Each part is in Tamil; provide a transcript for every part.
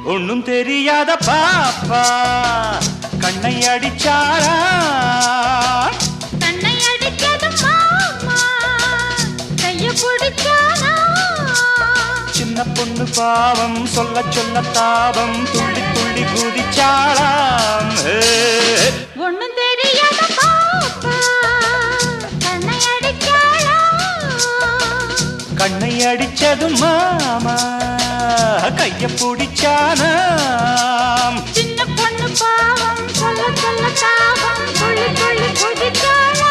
ஒண்ணும் தெரியாத பாப்பா கண்ணை அடிச்சாரா தன்னை அடிச்சது மாமா கைய பிடிச்சானா சின்ன பொண்ணு பாவம் சொல்ல சொல்ல தாபம் துள்ளி துள்ளி குதிச்சாளாம் ஏ. ஒண்ணும் தெரியாத பாப்பா தன்னை அடிச்சாளா கண்ணை அடிச்சது மாமா கைய பிடிச்சானாம் சின்ன பொண்ணு பாவம் சொல்ல சொல்ல தாவம் துள்ளி துள்ளி குதிச்சாளா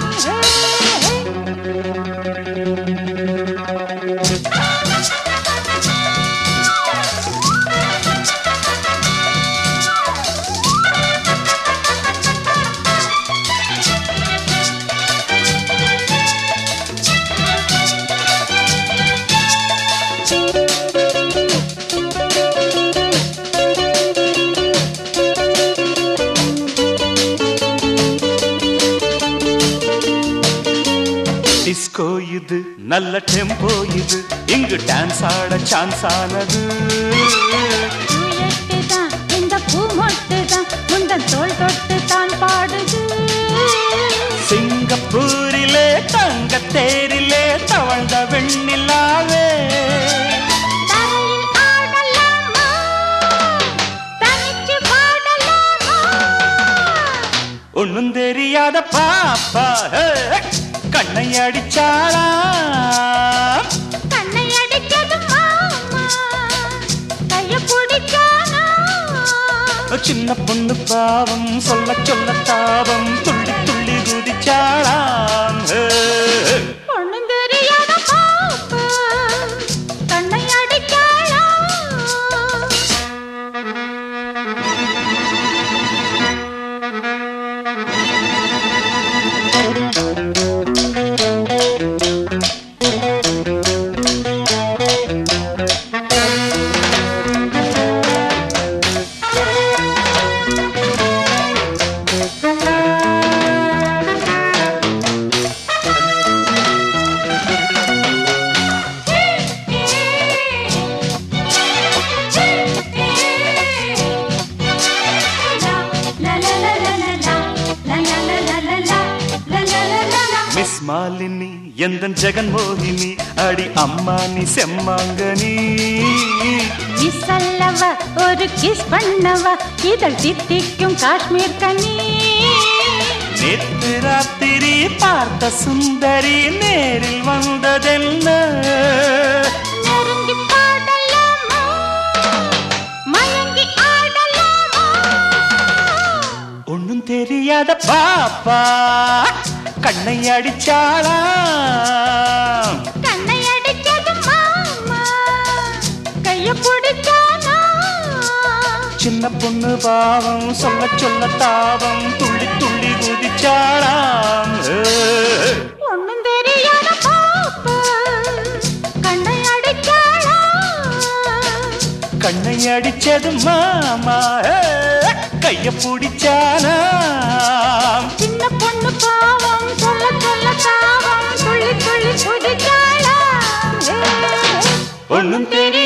டிஸ்கோ இது நல்ல டெம்போ இது இங்கு டான்ஸ் ஆட சான்ஸ் ஆனது பூயெட்டு தான் இந்த பூ மொட்டு தான் முந்தன் தோள் தொட்டு தான் பாடுது சிங்கப்பூரிலே தங்க தேரிலே தவழ்ந்த வெண்ணிலாவே தரையில் ஆடலாமா தனிச்சு பாடலாமா ஒண்ணும் தெரியாத பாப்பா ஹே, கண்ணை அடிச்சாளா கண்ணை அடிச்சது மாமா கைய பிடிச்சானா சின்ன பொண்ணு பாவம் சொல்ல சொல்ல தாபம் துள்ளி துள்ளி குதிச்சாளாம் ஹே. ஒண்ணும் தெரியாத பாப்பா கண்ணை அடிச்சாளா மிஸ் மாலினி எந்தன் ஜெகன்மோகினி அடி அம்மா நீ செம்மாங்கனி மிஸ் அல்லவ ஒரு கிஸ் பண்ணவ இதழ் தித்திக்கும் காஷ்மீர் கனி நேற்று ராத்திரி பார்த்த சுந்தரி நேரில் வந்ததென்ன நெருங்கி பாடலாமா மயங்கி ஆடலாமா ஒண்ணும் தெரியாத பாப்பா கண்ணை அடிச்சாளா கண்ணை அடிச்சது மாமா கைய பிடிச்சானா சின்ன பொண்ணு பாவம் சொல்ல சொல்ல தாவம் துள்ளி துள்ளி குதிச்சாளாம் ஏ. ஒண்ணும் தெரியாத பாப்பா கண்ணை அடிச்சாளா கண்ணை அடிச்சது மாமா ஏ. கைய பிடிச்சானாம் சின்ன பொண்ணு பாவம் சொல்ல சொல்ல தாவம் துள்ளி துள்ளி குதிச்சாளா ஒண்ணும் தெரிய